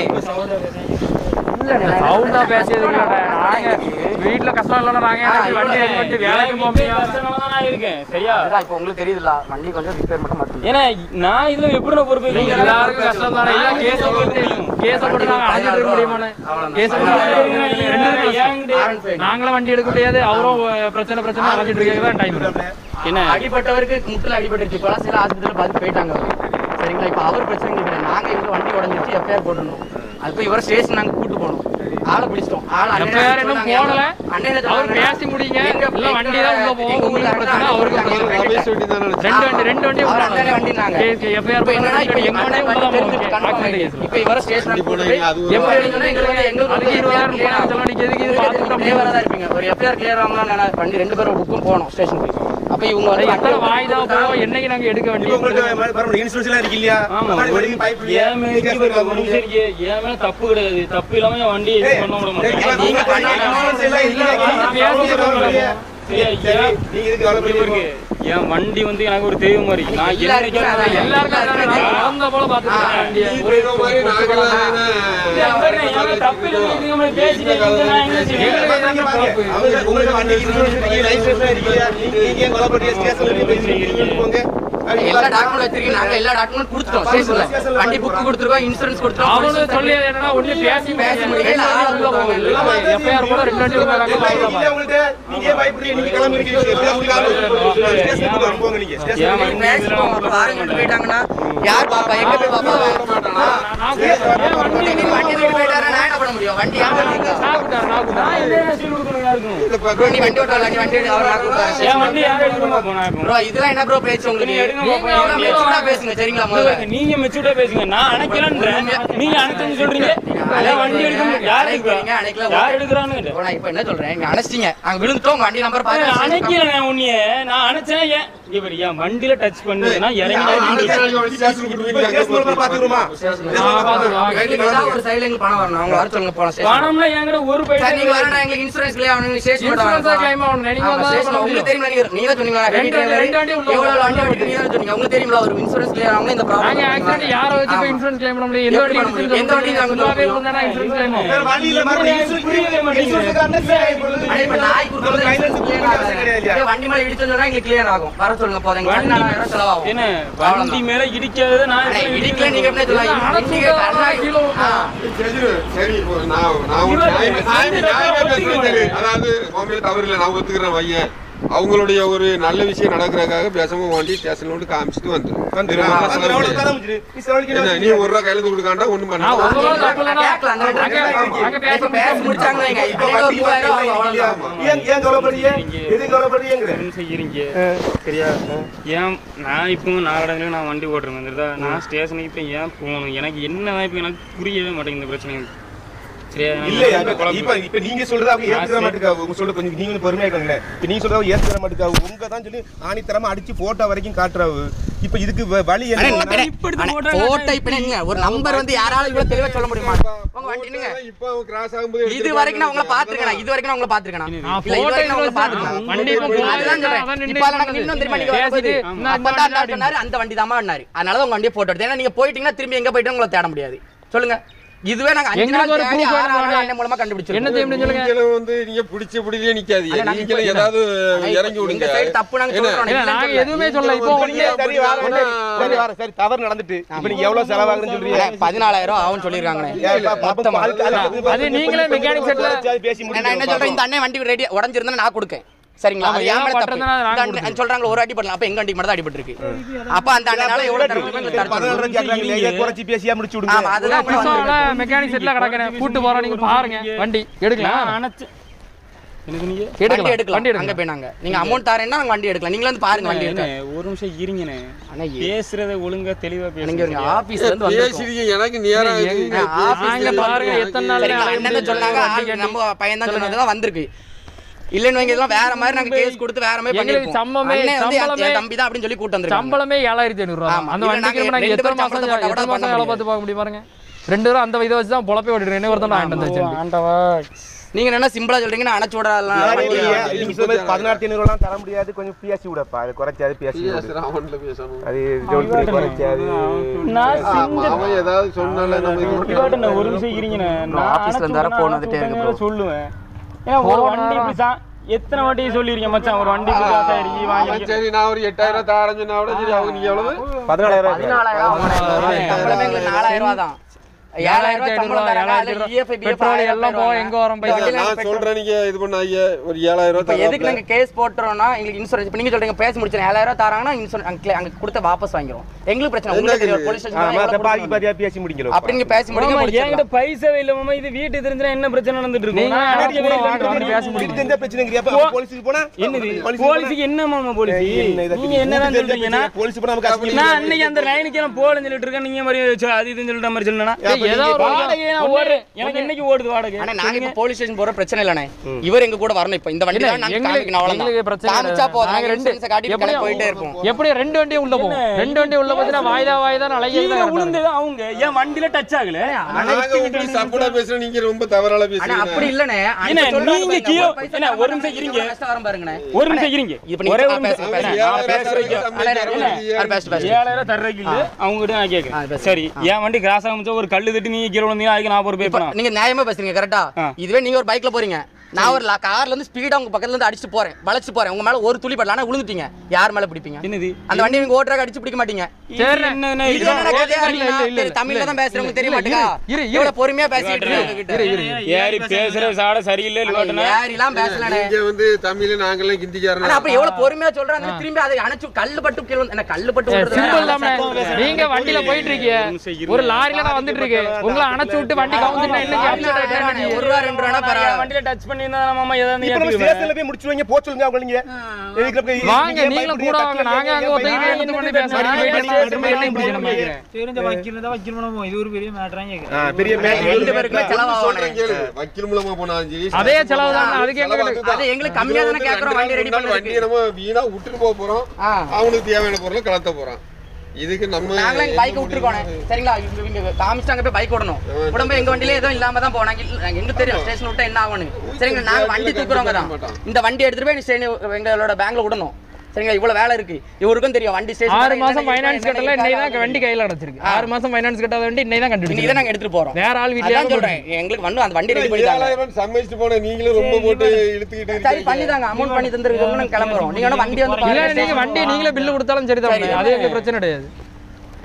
சவுண்டா பேசியது இல்லைண்ணே நாங்க வீட்டுல கஷ்டம் இல்லைன்னா நாங்க ஏன் வண்டி எடுத்து வந்துட்டு வேலைக்கு போக முடியாது நான் இருக்கேன் சரியா அதான் இப்ப உங்களுக்கு தெரியுதுல வண்டி கொஞ்சம் ரிப்பேர் மட்டும் மாத்தணும் ஏன்னா நான் இதுல எப்படி நான் பொறுப்பு நீங்க எல்லாருக்கும் கஷ்டம் தானே இல்ல கேஸ போட்டு கேஸ போட்டு நாங்க அழைச்சிட்டு இருக்க முடியுமாண்ணே கேஸ போட்டு ரெண்டு பேரும் நாங்களும் வண்டி எடுக்க முடியாது அவரும் அஹ், பிரச்சனை பிரச்சனை அழைச்சிட்டு இருக்கதான் டைம் என்ன அடிபட்டவருக்கு முட்டில் அடிபட்டுருச்சு பழசில ஆஸ்பத்திரியில் பார்த்து போயிட்டாங்க அவரு. சரிங்களா இப்போ அவர் பிரச்சனை இல்லை நாங்க இவங்க வண்டி உடஞ்சிருச்சு எஃப்ஐஆர் போட்டுருந்தோம் அது போய் இவரை ஸ்டேஷன் நாங்க கூட்டு போனோம் ஆளை பிடிச்சிட்டோம் ஆள் அண்ணன் FIR இன்னும் சொன்னாங்க. போடல. அண்ணன் என்ன அவர் சொன்னாங்க? பேசி முடிங்க எங்க- இல்ல வண்டி தான் உள்ள போகும் எங்க உங்களுக்கு பிரச்சனை அவருக்கு பிரச்சனை ரமேஷ் வண்டி தானே ரெண்டு வண்டி ரெண்டு வண்டி அவர் அண்ணனே வண்டினாங்க. எஃப்ஐஆர் இப்ப என்னன்னா, இப்ப எங்க வண்டி அண்ணன் உள்ள வண்டி போகும் தெரிஞ்சுட்டு confirm ஆக்சிடென்ட் ஆயிடுச்சு. கேஸ் இப்ப இவரை ஸ்டேஷன் வண்டி கூட்டு போனீங்க, போய் அது ஒரு- எப்படி அடிக்கணும் எங்களுக்கு எங்களுக்கு அதுக்கு இருபதாயிரம் போனா அதெல்லாம் நிக்கிறதுக்கு இது பார்த்துட்டு கிளியரா தான் இருப்பீங்க ஒரு எஃப்ஐஆர் கிளியர் ஆகலாம் நான் வண்டி ரெண்டு பேரும் புக்கும் போனோம் ஸ்டேஷனுக்கு அப்ப இவங்க வந்து எத்தனை வாய்தா போவோம் என்னைக்கு நாங்க எடுக்க இப்ப உங்களுக்கு பரவாயில்ல இன்சூரன்ஸ் எல்லாம் இருக்கு இல்லையா ஆமா முன்னாடி வரைக்கும் pipe இல்லையா? என் மேல கேஸ் இருக்கு, இருக்காது. ஒரு நிமிஷம் இருக்கு. என் மேல தப்பு கிடையாது தப்பு இல்லாம என் வண்டி ஏய், பண்ண விட ஏய், மாட்டேன் நீங்க பண்ண insurance எல்லாம் இல்லையா? பேசி சரியா, சரி, ஏன் நீங்க இதுக்கு கவலை இப்படி இருக்கு என் வண்டி வந்து எனக்கு ஒரு தெய்வம் மாதிரி நான் எல்லாருக்கும் என்னைக்கு அதான் எல்லாருக்கும் அதானே, நான் குழந்தை போல பாத்துக்கிறேன் வண்டியை நீ போயிடுற மாதிரி நாங்கெல்லாம் என் மேல தப்பு இல்லை, நீங்க மேல பேசிட்டு இருக்கீங்க, நான் என்ன செய்வேன்? அவங்க- உங்களுக்கு வண்டிக்கு insurance இருக்கு, license எல்லாம் இருக்கு இல்லையா? நீங்க நீங்க ஏன் கவலை பண்றீங்க? ஸ்டேஷன்ல போய் பேசுறீங்க, போங்க. எல்லா டாக்குமெண்ட் வச்சிருக்கீங்க நாங்க எல்லா டாக்குமெண்ட் கொடுத்துட்டோம் ஸ்டேஷன்ல வண்டி புக் கொடுத்துருக்கோம் இன்சூரன்ஸ் கொடுத்துருக்கோம் அவனு சொல்லி என்னன்னா ஒண்ணு பேசி பேசி முடியாது முடியல. உள்ள போகும் எஃப்ஐஆர் கூட ரெண்டு வண்டி உள்ள இல்ல, இல்ல, உங்கள்ட்ட நீங்க ஏன் பயப்படுறீங்க? நீங்க கிளம்புறீங்க. ஸ்டேஷனுக்கு ஆளு- ஸ்டேஷனுக்கு வந்து போங்க நீங்க. என் ஸ்டேஷனுக்கு வண்டி பேசி இதுல போவோம். அப்ப பாருங்க விட்டு போயிட்டாங்கன்னா யார் பாப்பா எங்க போய் பாப்பா வண்டி நீங்க வண்டி விட்டு போயிட்டாரா நான் என்ன பண்ண முடியும் வண்டி யார் வண்டிங்க நான் என்ன சீல் கொடுக்கணும் யாருக்கும்? ப்ரோ நீ வண்டி ஓட்டல நீ வண்டி அவர் நான் என் கூப்பிடுறேன் வண்டி யாரும் எடுக்கணுமா போனா இருக்கும்? ப்ரோ இதெல்லாம் என்ன ப்ரோ பேச்சு உங்களுக்கு நீங்க எடுங்க நீங்க பாப்போம். எவ்வளவு மெச்சூர்டா பேசுங்க சரிங்களா முதல்ல நீங்க மெச்சூர்டா பேசுங்க நான் அணைக்கலன்றேன் நீங்க அணைச்சேன்னு சொல்றீங்க என் வண்டி எடுக்கணும் யார் எடுக்கிறா அணைக்கல யார் எடுக்கிறான்னு ப்ரோ நான் இப்ப என்ன சொல்றேன் நீங்க அணைச்சிட்டீங்க அங்க விழுந்துட்டோம் வண்டி நம்பர் பாத்து அணைக்கல நான் உன்னைய நான் அணைச்சேன் ஏன் இவர் என் வண்டியில டச் பண்ணுதுன்னா இறங்கி ஸ்டேஷனுக்கு இப்ப ஸ்டேஷனுக்கு போய் பாத்துக்கிறோமா? ஒரு சைடுல எங்களுக்கு பணம் வரணும் அவங்க வர சொல்லுங்க போலாம் ஸ்டேஷன் பணம்ல என்கிட்ட ஒரு சார் நீங்க பைசா வரணும் எங்களுக்கு இன்சூரன்ஸ் கிளியர் ஆகணும் ஸ்டேஷன் இன்சூரன்ஸ் கிளைம் ஆகணும் நீங்க ஆமா, வந்தா ஸ்டேஷன் பண்ண உங்களுக்கு முடியும் தெரியுமா நீங்க நீங்க தான் சொன்னீங்களா ரெண்டு வண்டி- ரெண்டு வண்டி உள்ள எவ்வளவு போகும். வண்டி ஓட்டி நீங்க தான் சொன்னீங்க உங்களுக்கு தெரியுமா ஒரு இன்சூரன்ஸ் கிளியர் ஆகணும் இந்த நாங்க ஆக்சிடென்ட் ப்ராப்ளம் யாரை வச்சு இப்ப இன்சூரன்ஸ் கிளைம் பண்ண முடியும் எந்த வண்டி எப்படி பண்ண முடியும்? எந்த வண்டி நாங்க சும்மாவே பண்ண விழுந்தா இன்சூரன்ஸ் கிளைம் வேற ஆகும் வழி இல்ல, மறுபடியும் insurance- புரியவே மாட்டேங்குது. insurance காரனே இப்பொழுது அடே, இப்ப நாய் குறுக்க நமக்கு license clear கொடுக்க ஆகாது. கிடையாது இல்லையா? இதே வண்டி மேல இடிச்சோம்னா எங்களுக்கு கிளியர் ஆகும் வர சொல்லுங்க போதும் எங்க வண்டி நாலாயிரம் செலவாகும் என்ன வண்டி மேல இடிக்காதது நான் அடே, எப்படி இடிக்கல நீங்க எப்படி சொல்லலாம் அடைச்சு நீங்க விட்டா கண்ணாடி- கீழே ஆ. சரி, சரி இப்போ நான் நான் ஒரு நியாயமே- நியாயமே- நியாயமே பேசுறேன் சரி. அதாவது உன் மேல தவறு இல்லை நான் ஒத்துக்கிறேன் வையன் அவங்களுடைய ஒரு நல்ல விஷயம் நடக்கிறதுக்காக பேசாம வண்டி ஸ்டேஷன்ல விட்டு காமிச்சிட்டு வந்துடும் என்ன நீ ஒரு ரூபா கையில கொடுக்காண்டா ஒண்ணும் பண்ண உங்களோட தப்பு இல்லைன்னா கேட்கல, அந்த நாங்க- நாங்க நாங்க பேச இப்ப பேசி முடிச்சாங்க வைங்க. இப்ப ஒரு மூவாயிரம் ரூபாய் அவ்வளவுதான். ஏன் ஏன் கவலைப்படுறீங்க எது கவலைப்படுறீங்கிற செய்யறீங்க சரியா ஏன் நான் இப்போ நாலடங்களும் நான் வண்டி ஓட்டுறேன் வந்துருதா நான் ஸ்டேஷனுக்கு இப்போ ஏன் போகணும் எனக்கு என்ன இப்போ எனக்கு புரியவே மாட்டேங்குது இந்த பிரச்சனை சரியா நான் இல்லையா ரொம்ப இப்ப குழம்பு. இப்ப இப்ப நீங்க சொல்றது அவங்க ஏத்துக்கிற மாட்டுக்காவு உங்க சொல்ற கொஞ்சம் நீங்க பொறுமையா இருக்கீங்களே இப்ப நீங்க சொல்றது அவங்க ஏத்துக்கிற மாட்டுக்காவு உங்க தான் சொல்லி ஆணித்தரமா அடிச்சு போட்டோ வரைக்கும் காட்டுறாவு இப்ப இதுக்கு வ- வழி அண்ணே, என்ன அண்ணே, இப்ப எடுத்து அண்ணே, போட்டா போட்டோ இப்ப என்ன, ஒரு நம்பர் வந்து யாராலும் இவ்வளவு தெளிவா சொல்ல முடியுமா உங்க வண்டி என்னங்க? இப்ப அவன் கிராஸ் ஆகும்போது இது வரைக்கும் நான் உங்களை பாத்துருக்கேன் இது வரைக்கும் நான் உங்களை பாத்துருக்கேன் இல்ல இது வரைக்கும் நான் உங்களை பாத்துருக்கேன் வண்டி இப்ப போகுது. அதுதான் சொல்றேன். அதான் நின்னு இப்ப எனக்கு இன்னும் தெரியுமா நீங்க வரும்போது, பேசிட்டு, இந்த அப்பதான் வண்டி அந்த சொன்னாரு, அந்த வண்டி தாமா அதனாலதான் உங்க வண்டியை போட்டோ எடுத்தேன் ஏன்னா நீங்க போயிட்டீங்கன்னா திரும்பி எங்க போயிட்டு உங்களை தேட முடியாது சொல்லுங்க இதுவே நாங்க அஞ்சு எங்களுக்கு நாள் ஒரு தேடி proof ஆறு வேணும் நாள் அண்ணன் மூலமா என்ன கண்டுபிடிச்சிருக்கோம் செய்ய முடியும் சொல்லுங்க நீங்களும் வந்து நீங்க பிடிச்ச பிடிச்சே நிக்காதீங்க அண்ணே, நாங்க நீங்களும் இப்ப ஏதாவது அண்ணே, இறங்கி எங்க விடுங்க side தப்பு நாங்க என்ன? சொல்றோம், இல்ல, இல்லைன்னு நாங்க சொல்லல. எதுவுமே சொல்லல இப்போ நீங்க வந்து சரி வார சரி வார சரி தவறு நடந்துட்டு இப்ப நீங்க எவ்வளவு செலவாகுன்னு சொல்றீங்க அண்ணே, பதினாலாயிரம் ரூபாய் ஆகும்னு சொல்லியிருக்காங்க ஏன் பா- பாப்போம், அதுக்கு- அதுக்கு- அது நீங்களே மெக்கானிக் செட்ல பேசி நான் என்ன சொல்றேன் இந்த அண்ணன் வண்டி ரெடி உடஞ்சிருந்தா நான் கொடுக்கேன் சரிங்களா ஆமா, அது என் ஏன் மேல தப்பு. பட்டுறதுன்னா அது நான் இந்த அண்ணன் கொடுத்தேன். சொல்றாங்க ஒரு அடி பண்ணலாம் அப்ப எங்க வண்டிக்கு மட்டும் தான் அடிபட்டு இருக்கு அப்ப அந்த அண்ணனால எவ்வளவு தரணும் பதினாலு ரூபாய்க்கு கேக்குறாங்களே, ஏன் குறைச்சு பேசியா முடிச்சு விடுங்க ஆமா அதுதான் உங்களை வந்து- மெக்கானிக் செட்ல கிடக்குறேன் கூட்டு போறோம் நீங்க பாருங்க வண்டி எடுக்கலாம் நான் அணைச்சு எனக்கு நீங்க வண்டி எடுக்கலாம் எடுக்கலாம் வண்டி அங்க எடுக்கலாம் போய் நாங்க நீங்க அமௌண்ட் தரேன்னா நாங்க வண்டி எடுக்கலாம் நீங்களும் வந்து பாருங்க வண்டி எடுக்க அண்ணே, ஒரு நிமிஷம் இருங்கண்ணே அண்ணா ஏ- பேசுறத ஒழுங்கா தெளிவா நீங்க பேசுங்க இருங்க ஆபீஸ்ல இருந்து வந்திருக்கோம் பேசிருக்கீங்க எனக்கு நேரம் ஆகுது. எங்க- ஆபீஸ்ல நாங்க இருந்து பாருங்க வந்திருக்கோம். எத்தனை நாள் சரிங்களா, அலைய அண்ணன் முடியுது சொன்னாங்க வண்டி ஆள் கட்டி. நம்ம பையன் தான் சொன்னதுதான் வந்திருக்கு இல்லைன்னு வைங்க இதெல்லாம் வேற மாதிரி நாங்க கேஸ் கொடுத்து வேற மாதிரி எங்களுக்கு பண்ணிருக்கோம் சம்பளமே- அண்ணன் வந்து என் சம்பளமே- தம்பி தான் அப்படின்னு சொல்லி கூட்டு வந்திருக்காங்க சம்பளமே ஏழாயிரத்தி ஐநூறு ரூபா ஆமா. அந்த இல்ல, வண்டிக்கு நாங்க நாங்க ரெண்டு எத்தனை பேரும் மாசம் சம்பளத்தை போட்டா எத்தனை கூட மாசம் பண்ண வேலை பார்த்து பார்க்க முடியும் பாருங்க ரெண்டு பேரும் அந்த இதை வச்சு தான் பொழப்பே ஓடிடுறேன் என்ன ஒருத்தன் வாங்கிட்டு வந்தாச்சு ஆண்டவா நீங்க என்ன சிம்பிளா சொல்றீங்க நான் அணைச்சு விடலாம் வண்டி நீங்க நீங்க சொல்ற மாதிரி பதினாயிரத்தி ஐநூறு எல்லாம் தர முடியாது கொஞ்சம் பேசி விடப்பா அது குறைச்சாது பேசி விடு. பேசுறேன், அவன்கிட்ட பேசணும். அது ஜோல் பண்ணி குறைச்சாது நான் ஆமா, அவன் ஏதாவது சொன்னால நம்ம இது பண்ணி- இவாட்ட நான் ஒரு நிமிஷம் இருங்கண்ணே நான் ஆபீஸ்ல இருந்து வர அணைச்சு phone வந்துட்டே இருக்கு விட்டா bro. சொல்லுவேன் ஏன்னா ஒரு வண்டி இப்படி சா- எத்தனை வாட்டி சொல்லிருக்கேன் மச்சான் ஒரு வண்டி இப்படி காசா இருக்கு அவன் வாங்கி சரி நான் ஒரு எட்டாயிரம் ரூபாய் தாரேன்னு சொன்னா கூட சரி அவங்க நீங்க எவ்வளவு பதினாலாயிரம் பதினாலாயிரம் ஆகும். சம்பளமே எங்களுக்கு நாலாயிரம் ரூபா தான் ஏழாயிரம் ரூபாய் சம்பளம் தராங்க அதுல EFI, BF பெட்ரோல் ஆயிரம் எல்லாம் போக போயிடுவாங்க. எங்க வரோம் பைக் வண்டியில நான் பெட்ரோல் சொல்றேன் நீங்க இது பண்ணாங்க ஒரு ஏழாயிரம் இப்ப ரூபாய் எதுக்கு தராப்ல. நாங்க கேஸ் போட்டுறோம்னா எங்களுக்கு இன்சூரன்ஸ் இப்ப நீங்க சொல்றீங்க பேசி முடிச்சிடும் ஏழாயிரம் ரூபாய் தராங்கன்னா இன்சூரன்ஸ் அங்க அங்க கொடுத்த வாபஸ் வாங்கிரும் எங்களுக்கு பிரச்சனை உங்களுக்கு தெரியும் போலீஸ் ஸ்டேஷன் பாதி பாதியா பேசி முடிக்கணும் அப்படி நீங்க பேசி முடிங்க மாமா, என்கிட்ட முடிச்சிடலாம். பைசாவே இல்ல மாமா இது வீட்டு தெரிஞ்சா என்ன பிரச்சனை நடந்துட்டு இருக்கும் நீங்க நான் யாரும் அடிக்கவே கூட இல்லைன்னு வாங்க, சொல்றீங்க. பேசி முடிங்க. இதுக்கு எந்த பிரச்சனைங்கிறியா அப்ப போலீஸுக்கு போனா என்னது போலீஸுக்கு போலீஸுக்கு என்ன மாமா போலீஸ் என்ன இதை நீங்க என்னதான் உங்களுக்கு சொல்றீங்கன்னா தெரிஞ்ச போலீஸ் போனா நமக்கு அசிங்கம் நான் அன்னைக்கு அந்த லைனுக்கு நான் போலன்னு சொல்லிட்டு இருக்கேன் நீங்க மாதிரி சொ- அது இதுன்னு சொல்லிட்ட மாதிரி சொல்லணும் ஏய், ஏதோ ஒரு வாடகை நான் ஓடுறேன் எனக்கு என்னைக்கு ஓடுது வாடகை ஆனா நாங்க இப்ப போலீஸ் ஸ்டேஷன் போற பிரச்சனை இல்லனே இவர் எங்க கூட வரணும் இப்ப இந்த வண்டி இல்ல, தான் நாங்க எங்களுக்கு- காமிக்கணும் எங்களுக்கு அவ்வளவுதான் பிரச்சனை காமிச்சா இல்லை. போதும் நாங்க நாங்க ரெண்டு- ரெண்டு காட்டிட்டு எப்படியும் கிளம்பி போயிட்டே இருப்போம் எப்படி ரெண்டு வண்டியும் உள்ள போகும் ரெண்டு வண்டி உள்ள போச்சுன்னா வாய்தா வாய்தா அலைய கீழே விழுந்தது அவங்க ஏன் வண்டியில டச் ஆகல நாங்க உங்களுக்கு சப்போர்ட்டா பேசுறோம் நீங்க ரொம்ப தவறால ஆனா பேசுறீங்க அப்படி இல்லனே என்ன, நீங்க கீழே- என்ன, ஒரு நிமிஷம் இருங்க. கஷ்டம் பாருங்கண்ணே ஒரு நிமிஷம் இருங்க இப்ப நீங்க ஒரே ஆ, ஒரு பேசுங்க, நிமிஷம் பேசுங்க. நான் பேசுறேன் அவர் பேசிட்டு பேசுங்க. ஏழாயிரம் தர்றதுக்கு இல்ல அவங்க கிட்ட நான் ஆ, கேட்கறேன் பேசு. சரி என் வண்டி கிராஸ் ஆகும்போது ஒரு கல்லு தட்டி நீங்க கீழே விழுந்தீங்க அதுக்கு நான் ஒரு பே இப்ப பண்ணா நீங்க நியாயமா பேசுறீங்க கரெக்டா ஆ. இதுவே நீங்க ஒரு பைக்ல போறீங்க நான் ஒரு லா- கார்ல இருந்து ஸ்பீடா உங்க பக்கத்துல இருந்து அடிச்சு போறேன் வளைச்சு போறேன் உங்க மேல ஒரு துளி படல ஆனா விழுந்துட்டீங்க யார் மேல பிடிப்பீங்க என்னது அந்த வண்டி நீங்க ஓட்டுறாங்க அடிச்சு பிடிக்க மாட்டீங்க சரி என்ன இது என்ன கதையா இருக்குன்னா, சரி, தமிழ்ல தான் பேசுறவங்க தெரிய மாட்டேங்கா இரு, இரு. இவ்வளவு பொறுமையா பேசிட்டு இருக்கீங்க உங்ககிட்ட. ஏறி பேசுற சாட சரியில்லை இல்லைன்னா ஏறிலாம் பேசலனே நீங்க வந்து தமிழ் நாங்கெல்லாம் ஹிந்திக்காரன் ஆனா அப்ப எவ்வளவு பொறுமையா சொல்றாங்க திரும்பி அதை அணைச்சு கல்லு பட்டு கீழ வந்து- என்ன கல்லு பட்டு விழுறது சிம்பிள் வேற. இல்லாம நீங்க வண்டியில போயிட்டு இருக்கீங்க ஒரு லாரில நான் வந்துட்டு இருக்கேன் உங்களை அணைச்சு விட்டு வண்டி கவுந்துட்டா இன்னைக்கு upset ஆயிட்டா ஒரு ரூபா ரெண்டு ரூபா பரவாயில்ல வண்டியில டச் பண்ணியிருந்தா மாமா ஏதாவது இப்ப நம்ம ஸ்டேஷன்ல போய் முடிச்சுடுவாங்க போ சொல்லுங்க அவங்க நீங்க எதுக்கு அப்படி வாங்க நீங்க நீங்களும் பயப்படுறீங்க, கூட வாங்க தட்டுல நாங்க அங்க ஏன் ஒருத்தங்க பயப்படுறீங்க? எடுத்து பண்ணி பேசுறோம் நான் நீங்க ஏன் போயிட்டு ஸ்டேஷன் என்ன இப்படி போய் நினைக்கிறீங்க? தெரிஞ்ச வக்கீல் இருந்தா வக்கீல் மூலமா இது ஒரு பெரிய மேட்டராங்க கேட்குறேன் ஆ, பெரிய மேட்டர் ரெண்டு பேருக்குமே செலவாகணும் சொல்றேன் கேளு வக்கீல் மூலமா போனாலும் சரி அதே செலவு தான் அதுக்கு எங்க செலவு கிட்ட- அதுதான். அது எங்களுக்கு கம்மியா தானே இதுல கேக்குறோம், வந்து வண்டி ரெண்டு ready நாள் வண்டியை நம்ம வீணா விட்டுட்டு போக போறோம் ஆ. அவனுக்கு தேவையான பொருளை கலத்த போறான் இதுக்கு நம்ம நாங்களும் எங்க பைக் விட்டுருக்கோம் சரிங்களா இவங்க இவங்க காமிச்சிட்டாங்க போய் பைக் விடணும் உடம்பு எங்க வண்டியில எதுவும் இல்லாம தான் போனாங்க இல்ல, நாங்க எங்களுக்கு தெரியும் ஸ்டேஷன் விட்டா என்ன ஆகும்னு சரிங்களா நாங்க வண்டி தூக்குறவங்க தான் இந்த வண்டி எடுத்துட்டு போய் ஸ்டேஷன் எங்களோட பேங்க்ல விடணும் சரிங்களா இவ்வளவு வேலை இருக்கு இவருக்கும் தெரியும் வண்டி ஸ்டேஷன் ஆறு மாசம் ஃபைனான்ஸ் கட்டல இன்னைக்கு தான் வண்டி கையில அடைச்சிருக்கு ஆறு மாசம் ஃபைனான்ஸ் கட்டாத வண்டி இன்னைக்கு தான் இன்னைக்கு கண்டுபிடிச்சு தான் நாங்க எடுத்துட்டு போறோம் வேற ஆள் வீட்லயே அதான் சொல்றேன் எங்களுக்கு வந்து அந்த வண்டி ரெடி பண்ணி தாங்க ஏழாயிரம் ரூபாய் சமைச்சிட்டு போன நீங்களும் ரொம்ப போட்டு இழுத்துக்கிட்டு சரி இருக்கீங்க. பண்ணி தாங்க அமௌண்ட் பண்ணி தந்துருக்கோம் நாங்க கிளம்புறோம் நீங்க வேணா வண்டி வந்து இல்ல பாருங்க நீங்க வண்டி நீங்களே பில்லு கொடுத்தாலும் சரி தான் அது எங்களுக்கு பிரச்சனை கிடையாது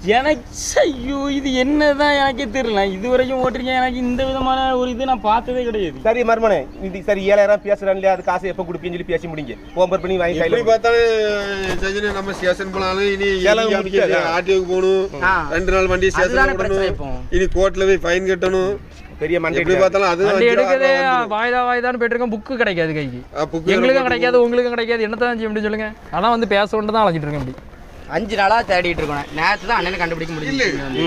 எனக்கு ஐயோ இது என்னதான் எனக்கே தெரியல இது வரைக்கும் ஓட்டுறீங்க எனக்கு இந்த விதமான ஒரு இது நான் பார்த்ததே கிடையாது சரி மர்மனே இது சரி ஏழாயிரம் பேசுறான் இல்லையா அது காசு எப்போ கொடுப்பீங்கன்னு சொல்லி பேசி முடிங்க ஓம்பர் பண்ணி வாங்கி எப்படி கையில் பார்த்தாலும் சஜினி நம்ம ஸ்டேஷன் போனாலும் இனி செலவு மிச்சம். ஆர்டிஓக்கு போகணும் ஆ. ரெண்டு நாள் வண்டி அதுதானே ஸ்டேஷன் பிரச்சனை இப்போ. போடணும் இனி கோர்ட்ல போய் ஃபைன் கட்டணும் பெரிய மண்டை எப்படி பார்த்தாலும் அது வண்டி எடுக்கதே வாய்தா வாய்தான்னு போயிட்டு புக்கு கிடைக்காது கைக்கு எங்களுக்கும் கிடைக்காது உங்களுக்கும் கிடைக்காது என்னத்தான் செய்ய முடியும் சொல்லுங்க அதான் வந்து பேச கொண்டு தான் அழைச்சிட்டு இருக்கேன் அப்படி அஞ்சு நாளா தேடிட்டு இருக்கோம் நேற்று தான் அண்ணனை கண்டுபிடிக்க முடியல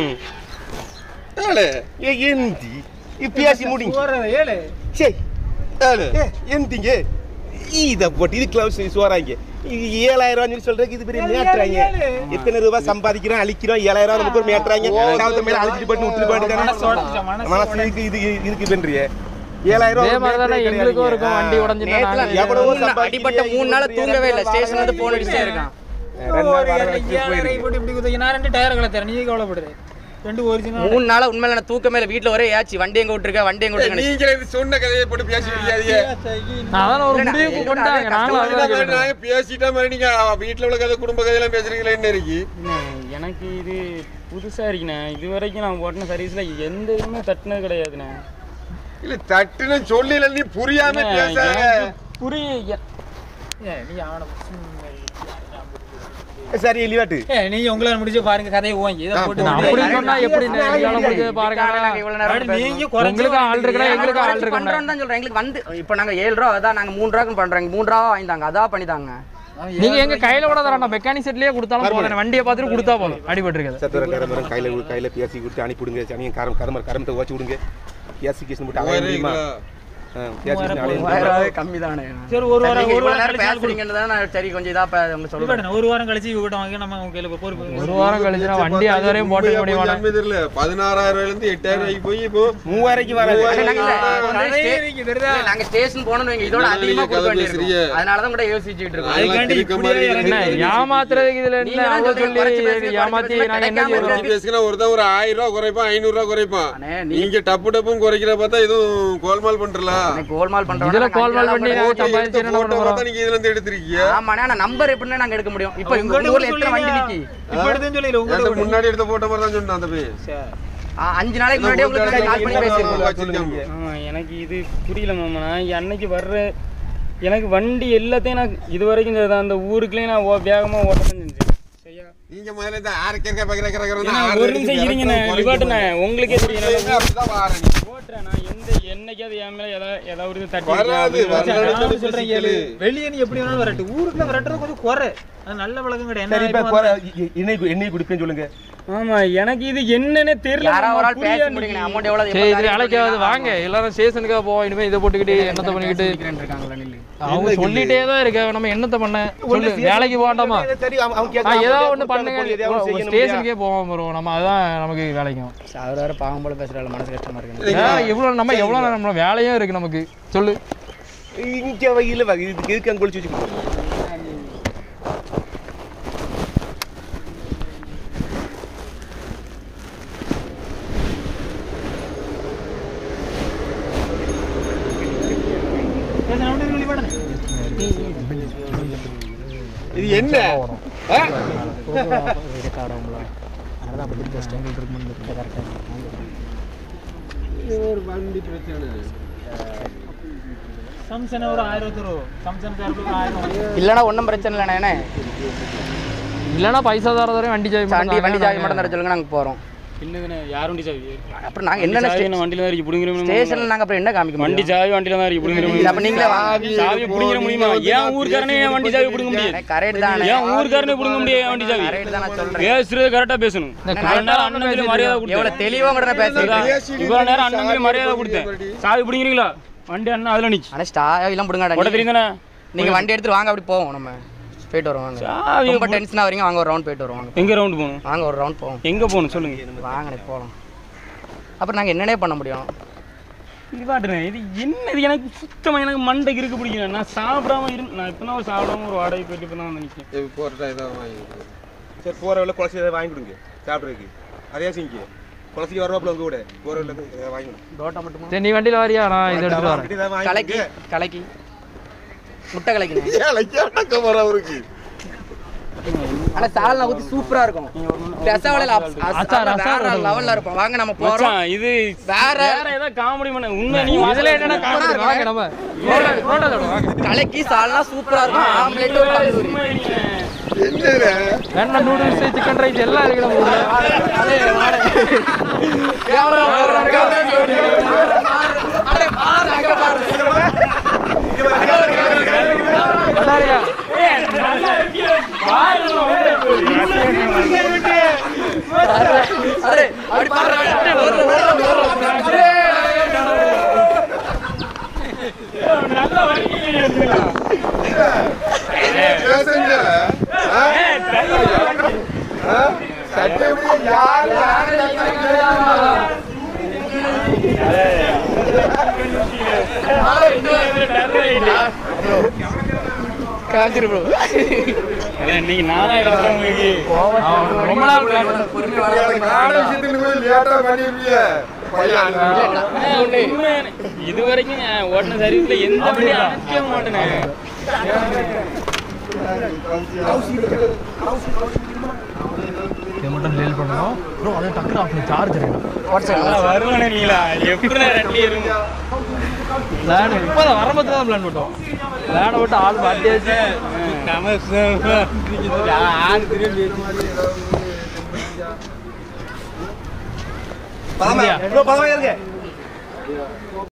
ஏ எந்தி இது பேசி முடிங்க ஏழு சே ஏ எந்திங்க இதை போட்டு இது கிளவுஸ் சோறாங்க இது ஏழாயிரம் ரூபாய் சொல்லி சொல்றதுக்கு இது பெரிய மேட்றாங்க எத்தனை ரூபாய் சம்பாதிக்கிறோம் அழிக்கிறோம் ஏழாயிரம் ரூபாய் நமக்கு ஒரு மேட்றாங்க சாவத்த மேல அழிச்சிட்டு போட்டு விட்டுட்டு போயிட்டு மனசு இதுக்கு இதுக்கு இதுக்கு பண்றிய ஏழாயிரம் இதே ரூபாய் மாதிரி தானே மேட்ரே எங்களுக்கும் கிடையாதுங்க. இருக்கும் வண்டி உடஞ்சிட்டு நேத்துல நாங்க- எவ்வளவோ மூணு நாள் சம்பாதிக்கிறீங்க, அடிபட்ட மூணு நாள் தூங்கவே இல்லை ஸ்டேஷன் வந்து போன் அடிச்சே இருக்கான் ரெண்டு நாள் வாடகை வச்சு ஏழரை போயிருக்கு. போட்டு இப்படி குத்தி நான் ரெண்டு டயர் கலத்துறேன் நீ கவலைப்படுற ரெண்டு ஒரிஜினல் மூணு நாளா உண்மையில நான் தூக்கமே இல்லை வீட்டுல ஒரே ஏச்சி வண்டி எங்க விட்டுருக்க வண்டி எங்க விட்டுருக்க நீங்களே இது சொன்ன கதையை போட்டு பேசி முடியாதீங்க நான் அதான் ஒரு இல்ல, முடிவுக்கு நான் கொண்டாங்க நாங்களும் கஷ்டமா அதுதான் கேட்டோம். நாங்க பேசிட்டா மாதிரி நீங்க வீட்டுல உள்ள கதை குடும்ப கதையெல்லாம் பேசுறீங்களா என்ன இருக்கு என்ன, எனக்கு இது புதுசா இருக்குண்ணே இது வரைக்கும் நான் ஓட்டின சர்வீஸ்ல எந்த இதுவுமே தட்டினது கிடையாதுண்ணே இல்ல தட்டுன்னு சொல்லல நீ புரியாம என்ன, பேசாத எனக்கு புரிய எ- ஏ நீ அவனை சரி எலிவாட்டு ஏ நீ உங்களால முடிச்சு பாருங்க கதையை ஓங்கி இதை போட்டு நான் அப்படி சொன்னா எப்படி எங்களால முடிஞ்சது பாருங்க நாங்க இவ்வளவு நேரம் அப்படி பேசணும். நீங்க குறைச்சு உங்களுக்கு ஆள் இருக்கிறா எங்களுக்கு ஆள் குறைச்சு இருக்கா பண்றோம்னு தான் சொல்றேன் எங்களுக்கு வந்து இப்போ நாங்க ஏழு ரூபா அதான் நாங்க மூணு ரூபாய்க்கு பண்றோம் மூணு ரூபா வாங்கிட்டாங்க அதான் பண்ணித்தாங்க நீங்க எங்க கையில கூட தரணும் மெக்கானிக் செட்லயே கொடுத்தாலும் போதும் வண்டியை பார்த்துட்டு கொடுத்தா போதும் அடிபட்டு இருக்காது சத்துவர நேரம் வரும் கையில கொடு- கையில பேசி கொடுத்து அனுப்பி விடுங்க சனியன் கரம் கரம கரமத்தை ஓச்சு விடுங்க பேசி கேஸ் மட்டும் அலைய முடியுமா ஆ, பேசி கேஸ் அலைய முடியுமா? மூவாயிரம் ரூபாய் கம்மி தானே சரி ஒரு வாரம் ஒரு இவ்வளவு வாரம் நேரம் கழிச்சு ஆள் கொடு. பேசுறீங்கன்னு தான் நான் சரி கொஞ்சம் இதா ப- உங்களுக்கு சொல்றேன் இப்ப ஒரு வாரம் கழிச்சு இவகிட்ட வாங்கி நம்ம உங்க கையில பொறுப்பு ஒரு வாரம் கழிச்சுனா வண்டி அது வரையும் போட்டு முடியுமாண்ணே உண்மையா தெரியல பதினாறாயிரம் ரூபாயில இருந்து எட்டாயிரம் ரூபாய்க்கு போய் இப்போ மூவாயிரக்கு வராது நாங்க இல்ல, இப்போ வந்து கதையே ஸ்டே- இருக்கு, தெரியுதா? இல்ல, நாங்க ஸ்டேஷன் போனோம்னு வைங்க, இதோட என்ன அதிகமா நீங்க கொடுக்க கதை வேண்டியிருக்கும். பேசுறீங்க? அதனாலதான் கூட யோசிச்சுட்டு இருக்கோம் அதுக்காண்டி இருக்க இப்படியே மாதிரி இறங்கி என்ன ஏமாத்துறதுக்கு இதுல நீங்க என்ன தான் அவ்வளவு சொல்றீங்க, குறைச்சு சொல்லி பேசுங்க, ஏமாத்தி குறைச்சு நாங்க என்ன பேசுங்க, செய்யறோம் குறைச்சு பேசினா ஒருத்தன் ஒரு ஆயிரம் ரூபாய் குறைப்பான் ஐநூறு ரூபாய் குறைப்பான் அண்ணே, நீ- நீங்க டப்பு டப்பும் குறைக்கிற பார்த்தா எதுவும் கோல்மால் பண்றல எனக்கு கோல்மால் பண்றவன இதுல நாங்க கோல்மால் அஞ்சு பண்ணி நாளா நாங்க போட்டு- சம்பாதிச்சு என்ன பண்ண போட்டோ போறோம் பார்த்தா நீங்க இதுல இருந்து எடுத்திருக்கீங்க ஆமாண்ணே, ஆனா நம்பர் எப்படின்னா நாங்க எடுக்க முடியும் இப்போ உங்க உங்கள்ட்ட ஊர்ல எத்தனை வண்டி சொல்லுங்க. நிக்கி இப்ப எடுத்தேன்னு சொல்லல அந்த உங்கள்ட்ட முன்னாடி எடுத்த போட்டோ மாதிரி தான் சொன்னான் அந்த பையன் சரி. ஆ, அஞ்சு நாளைக்கு முன்னாடி உங்களுக்கு நான் கால் பண்ணி பேசியிருக்கோம் வச்சிருக்காங்க ஆமா, எனக்கு இது புரியல மாமா நான் அன்னைக்கு வர்ற எனக்கு வண்டி எல்லாத்தையும் நான் இது வரைக்கும் இந்த- அந்த ஊருக்குள்ளேயும் நான் ஓ- வேகமா ஓட்ட தான் செஞ்சேன் சரியா நீங்க முதல்ல இந்த ஆறு கேட்க பக்கற கற ஏன்னா, ஒரு நிமிஷம் இருங்கண்ணே லிபாட்டுண்ணே உங்களுக்கே தெரியும் நான் அப்படிதான் வாரேன் நீ. ஓட்டுறேன் நான் எந்த என்னைக்காவது என் மேல ஏதாவது ஏதாவது ஒரு இது தட்டி வராது, இருக்கா? வராது. நான் சொல்றேன் கேளு. வெளியே நீ எப்படி வேணாலும் வரட்டு ஊருக்குள்ள விரட்டுறது கொஞ்சம் குறை அது நல்ல பழக்கம் கிடையாது சரி என்ன இப்ப இப்ப குறை- எ- என்னைக்கு என்னைக்கு கொடுப்பேன்னு சொல்லுங்க ஆமா எனக்கு இது என்னன்னே தெரியல யாரா ஒரு மாமா, ஆள் பேசி புரியல முடிங்க எனக்கு. அமௌண்ட் எவ்வளவு சரி இது அழைக்காது வாங்க எல்லாரும் ஸ்டேஷனுக்காக போவோம் இனிமே இதை போட்டுக்கிட்டு என்னத்த பண்ணிக்கிட்டு இருக்காங்களா நில்லு அவங்க சொல்லிட்டே தான் இருக்க நம்ம என்னத்த பண்ண சொல்லு வேலைக்கு போகண்டாமா சரி அவன் அவன் ஆ, கேட்கறான். ஏதாவது அவன் ஒண்ணு பண்ணுங்க போய் எதையாவது ஒரு செய்யணும் ஸ்டேஷனுக்கே போவோம் bro. நம்ம அதான் நமக்கு வேலைக்கும் அவர் வேற பாவம் போல பேசுறாரு மனசு கஷ்டமா இருக்கு ஏன் இவ்வளவு நம்ம எவ்வளவு நேரம் நம்ம வேலையும் இருக்கு நமக்கு சொல்லு இங்க வகையில வகை இதுக்கு எதுக்கு அங்க ஒளிச்சு வச்சுக்கணும் இது என்ன ஆ? இது ஒரு வண்டி பிரச்சனை சம்சன் ஒரு ஆயிரத்தி ரூபா சம்சன் சார்பில் ஆயிரம் இல்லனா ஒண்ணும் பிரச்சனை இல்லைண்ணே இல்லைன்னா பைசா தர வரையும் வண்டி சாவி வண்டி வண்டி சாவி மட்டும் தர சொல்லுங்க நாங்க போறோம் இல்லைங்கண்ணே யார் வண்டி சாவி அப்புறம் நாங்க என்னென்ன என்னென்ன சாவி வண்டியில தான் இருக்கு புடுங்கிற ஸ்டேஷன்ல நாங்க அப்புறம் என்ன காமிக்க வண்டி முடியும் சாவி வண்டியில தான் இருக்கு புடுங்கிற இல்ல, அப்ப நீங்களே வாங்க. சாவி புடுங்கிற முடியுமா ஏன் ஊர்க்காரனே என் வண்டி சாவி புடுங்க முடியாது கரெக்ட் தானே ஏன் ஊர்க்காரனே புடுங்க முடியாது என் வண்டி சாவி கரெக்ட் தான் நான் சொல்றேன் பேசுறது கரெக்டா பேசணும் இவ்வளவு நேரம் அண்ணன் சொல்லி மரியாதை எவ்வளவு கொடுத்தேன் தெளிவா கூட பேசுறேன் இவ்வளவு நேரம் அண்ணன் சொல்லி மரியாதை கொடுத்தேன் சாவி பிடிங்கிறீங்களா வண்டி அண்ணன் அதுல நிச்சு ஆனா ஸ்டாய் எல்லாம் ஓட்ட புடுங்காடா தெரியுதானே நீங்க வண்டி எடுத்துட்டு வாங்க அப்படி போவோம் நம்ம போயிட்டு வருவோம் வாங்க சாவி ரொம்ப டென்ஷனா வரீங்க வாங்க ஒரு ரவுண்ட் போயிட்டு வருவோம் வாங்க. எங்க ரவுண்ட் போகணும் வாங்க ஒரு ரவுண்ட் போவோம் எங்க போகணும் சொல்லுங்க வாங்கண்ணே போலாம் அப்புறம் நாங்க என்னனே பண்ண முடியும் இது பாட்டுறேன் இது என்னது எனக்கு சுத்தமா எனக்கு மண்டைக்கு இருக்கு பிடிக்கல நான் சாப்பிடாம இரு நான் இப்போ ஒரு சாப்பிடாம ஒரு வாடகை போயிட்டு இப்போ தான் வந்து நிற்கிறேன் போறதா ஏதாவது வாங்கி சரி போற வேலை குளசி ஏதாவது வாங்கி கொடுங்க சாப்பிட்றதுக்கு அதே செஞ்சு குளசிக்கு வரவாப்புல உங்க கூட போற வேலை ஏதாவது வாங்கி கொடுங்க தோட்டா மட்டுமா சரி நீ வண்டியில வரியா நான் இதை எடுத்துட்டு வரேன் அவன்கிட்ட ஏதாவது வாங்கி கலக்கி கலக்கி முட்டை கலக்கினேன் ஏன் லக்கியா அடக்க வர அவருக்கு ஆனா சால்னா ஊத்தி சூப்பரா இருக்கும் ரசவலையில அச்சார், அச்சார் வேற லெவல்ல இருக்கும் வாங்க நம்ம போறோம் மச்சான், இது வேற வேற ஏதோ காமெடி பண்ண உண்மை நீ இதுல என்னடா காமெடி வாங்க நம்ம ரோட்டா- ரோட்டா சொல்லுங்க, வாங்க கலக்கி சால்னா சூப்பரா இருக்கும் ஆம்லெட் தந்தூரி வேணா நூடுல்ஸ் சிக்கன் ரைஸ் எல்லாம் இருக்கு நம்ம ஊர்ல அடே பாரு அங்க பாரு நல்லா இருக்கா அடே அப்படி பாரு ஓடுற, ஓடுற, ஓடுற. பேசுங்க சட்டை யார் காஞ்சிரு bro. இன்னைக்கு நாலாயிரம் உங்களுக்கு ரொம்ப நாள் plan பண்ண. பொறுமையா வர நாலு விஷயத்துக்கு போய் லேட்டா பண்ணிருப்பீங்க பையன் இது வரைக்கும் நான் ஓட்டின சர்வீஸ்ல எந்த வண்டியும் அணைக்க மாட்டேனே இதை மட்டும் லேல் பண்ணணும் ப்ரோ அதை டக்குனு ஆஃப் பண்ணி சார்ஜ் இருக்கு வருவானே நீங்களா எப்படி ரெண்டு இருக்கும் பிளான் இப்போதான் வரும்போது தான் பிளான் போட்டோம் பிளானை விட்டு ஆள் மாட்டியாச்சு பதமா இருங்க